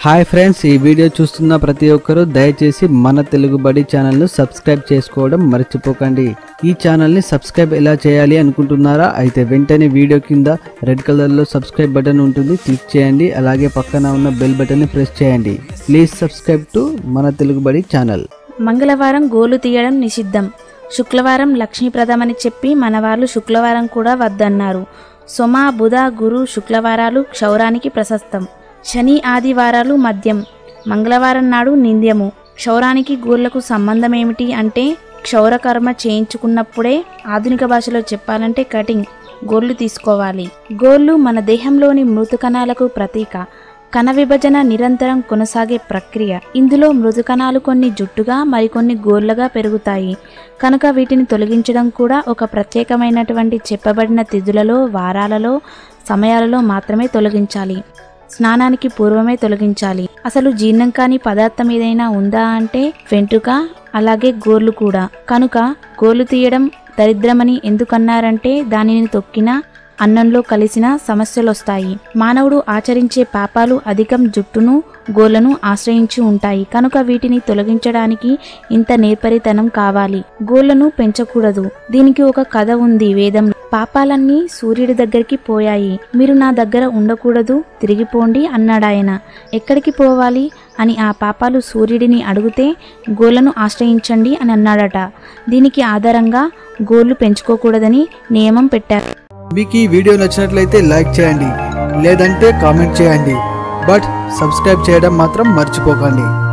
hi friends ఈ video చూస్తున్న ప్రతి ఒక్కరూ దయచేసి మన తెలుగు బడి ఛానల్ను సబ్స్క్రైబ్ చేసుకోవడం మర్చిపోకండి ఈ ఛానల్ని సబ్స్క్రైబ్ ఎలా చేయాలి అనుకుంటున్నారా అయితే వెంటనే వీడియో కింద రెడ్ కలర్లో సబ్స్క్రైబ్ బటన్ ఉంటుంది క్లిక్ చేయండి అలాగే పక్కన ఉన్న బెల్ బటన్ని ప్రెస్ చేయండి ప్లీజ్ సబ్స్క్రైబ్ టు మన తెలుగు బడి ఛానల్ మంగళవారం గోలు తీయడం నిషిద్ధం శుక్రవారం లక్ష్మీప్రదమని చెప్పి మన వాళ్ళు శుక్రవారం కూడా వద్దన్నారు సోమ బుధ గురు శుక్రవారాలు క్షౌరానికి ప్రశస్తం శని ఆదివారాలు మద్యం మంగళవారం నాడు నింద్యము క్షౌరానికి గోర్లకు సంబంధం ఏమిటి అంటే క్షౌరకర్మ చేయించుకున్నప్పుడే ఆధునిక భాషలో చెప్పాలంటే కటింగ్ గోర్లు తీసుకోవాలి గోర్లు మన దేహంలోని మృతు కణాలకు ప్రతీక కణ విభజన నిరంతరం కొనసాగే ప్రక్రియ ఇందులో మృదు కణాలు కొన్ని జుట్టుగా మరికొన్ని గోర్లుగా పెరుగుతాయి కనుక వీటిని తొలగించడం కూడా ఒక ప్రత్యేకమైనటువంటి చెప్పబడిన తిథులలో వారాలలో సమయాలలో మాత్రమే తొలగించాలి స్నానానికి పూర్వమే తొలగించాలి అసలు జీర్ణం కాని పదార్థం ఏదైనా ఉందా అంటే వెంట్రుక అలాగే గోర్లు కూడా కనుక గోర్లు తీయడం దరిద్రమని ఎందుకన్నారంటే దానిని తొక్కినా అన్నంలో కలిసిన సమస్యలొస్తాయి మానవుడు ఆచరించే పాపాలు అధికం జుట్టును గోళ్లను ఆశ్రయించి ఉంటాయి కనుక వీటిని తొలగించడానికి ఇంత నేర్పరితనం కావాలి గోళ్లను పెంచకూడదు దీనికి ఒక కథ ఉంది వేదం పాపాలన్నీ సూర్యుడి దగ్గరికి పోయాయి మీరు నా దగ్గర ఉండకూడదు తిరిగిపోండి అన్నాడాయన ఎక్కడికి పోవాలి అని ఆ పాపాలు సూర్యుడిని అడిగితే గోళ్లను ఆశ్రయించండి అని అన్నాడట దీనికి ఆధారంగా గోళ్లు పెంచుకోకూడదని నియమం పెట్టారు మీకు ఈ వీడియో నచ్చినట్లయితే లైక్ చేయండి లేదంటే కామెంట్ చేయండి బట్ సబ్స్క్రైబ్ చేయడం మాత్రం మర్చిపోకండి